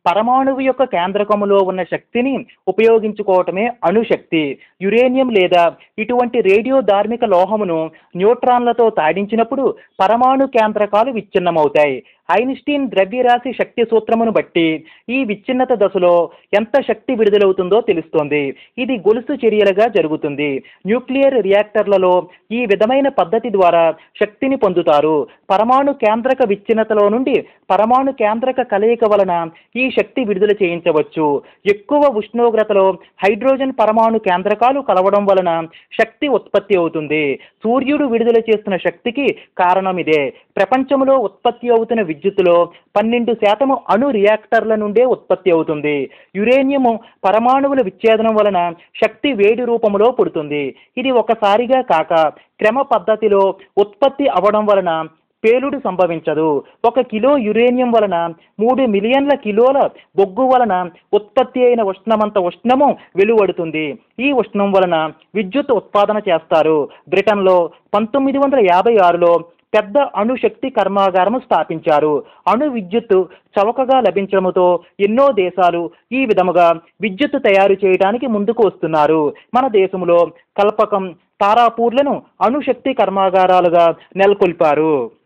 పరమాణువు యొక్క కేంద్రకములో ఉన్న శక్తిని ఉపయోగించుకోవటమే అణుశక్తి యురేనియం లేదా ఇటువంటి రేడియో ధార్మిక లోహమును న్యూట్రాన్లతో తాడించినప్పుడు పరమాణు కేంద్రకాలు విచ్ఛిన్నమవుతాయి ఐన్స్టీన్ ద్రవ్యరాశి శక్తి సూత్రమును బట్టి ఈ విచ్ఛిన్నత దశలో ఎంత శక్తి విడుదలవుతుందో తెలుస్తోంది ఇది గొలుసు చర్యలుగా జరుగుతుంది న్యూక్లియర్ రియాక్టర్లలో ఈ విధమైన పద్ధతి ద్వారా శక్తిని పొందుతారు పరమాణు కేంద్రక విచ్ఛిన్నతలో నుండి పరమాణు కేంద్రక కలయిక వలన ఈ శక్తి విడుదల చేయించవచ్చు ఎక్కువ ఉష్ణోగ్రతలో హైడ్రోజన్ పరమాణు కేంద్రకాలు కలవడం వలన శక్తి ఉత్పత్తి అవుతుంది సూర్యుడు విడుదల చేస్తున్న శక్తికి కారణం ఇదే ప్రపంచంలో ఉత్పత్తి అవుతున్న విద్యుత్తులో పన్నెండు శాతము అణు రియాక్టర్ల నుండే ఉత్పత్తి అవుతుంది యురేనియము పరమాణువుల విచ్ఛేదనం వలన శక్తి వేడి రూపంలో పుడుతుంది ఇది ఒకసారిగా కాక క్రమ పద్ధతిలో ఉత్పత్తి అవడం వలన పేలుడు సంభవించదు ఒక కిలో యురేనియం వలన మూడు మిలియన్ల కిలోల బొగ్గు వలన ఉత్పత్తి అయిన ఉష్ణమంత ఉష్ణము వెలువడుతుంది ఈ ఉష్ణం వలన విద్యుత్ ఉత్పాదన చేస్తారు బ్రిటన్లో పంతొమ్మిది వందల యాభై ఆరులో పెద్ద అణుశక్తి కర్మాగారము స్థాపించారు అణు విద్యుత్తు చవకగా లభించడంతో ఎన్నో దేశాలు ఈ విధముగా విద్యుత్తు తయారు చేయడానికి ముందుకు వస్తున్నారు మన దేశంలో కల్పకం తారాపూర్లను అణుశక్తి కర్మాగారాలుగా నెలకొల్పారు